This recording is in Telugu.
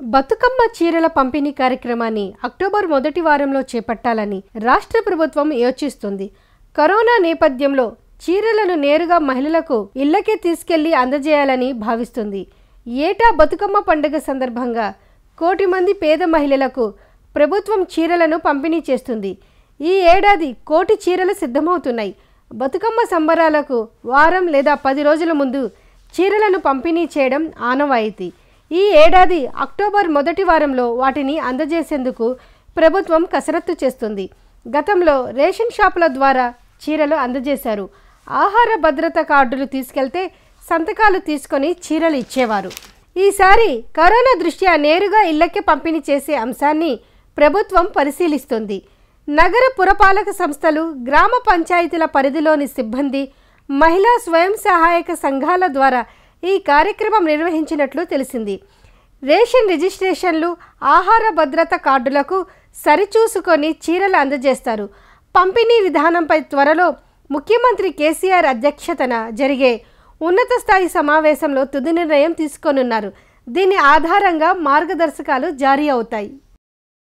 బతుకమ్మ చీరల పంపిణీ కార్యక్రమాన్ని అక్టోబర్ మొదటి వారంలో చేపట్టాలని రాష్ట్ర ప్రభుత్వం యోచిస్తుంది కరోనా నేపథ్యంలో చీరలను నేరుగా మహిళలకు ఇళ్లకే తీసుకెళ్లి అందజేయాలని భావిస్తుంది ఏటా బతుకమ్మ పండుగ సందర్భంగా కోటి మంది పేద మహిళలకు ప్రభుత్వం చీరలను పంపిణీ చేస్తుంది ఈ ఏడాది కోటి చీరలు సిద్ధమవుతున్నాయి బతుకమ్మ సంబరాలకు వారం లేదా పది రోజుల ముందు చీరలను పంపిణీ చేయడం ఆనవాయితీ ఈ ఏడాది అక్టోబర్ మొదటి వారంలో వాటిని అందజేసేందుకు ప్రభుత్వం కసరత్తు చేస్తుంది గతంలో రేషన్ షాపుల ద్వారా చీరలు అందజేశారు ఆహార భద్రత కార్డులు తీసుకెళ్తే సంతకాలు తీసుకొని చీరలు ఇచ్చేవారు ఈసారి కరోనా దృష్ట్యా నేరుగా ఇళ్లకే పంపిణీ చేసే అంశాన్ని ప్రభుత్వం పరిశీలిస్తుంది నగర పురపాలక సంస్థలు గ్రామ పంచాయతీల పరిధిలోని సిబ్బంది మహిళా స్వయం సహాయక సంఘాల ద్వారా ఈ కార్యక్రమం నిర్వహించినట్లు తెలిసింది రేషన్ రిజిస్ట్రేషన్లు ఆహార భద్రత కార్డులకు సరిచూసుకొని చీరలు అందజేస్తారు పంపిణీ విధానంపై త్వరలో ముఖ్యమంత్రి కేసీఆర్ అధ్యక్షతన జరిగే ఉన్నత స్థాయి సమావేశంలో తుది నిర్ణయం తీసుకోనున్నారు దీని ఆధారంగా మార్గదర్శకాలు జారీ అవుతాయి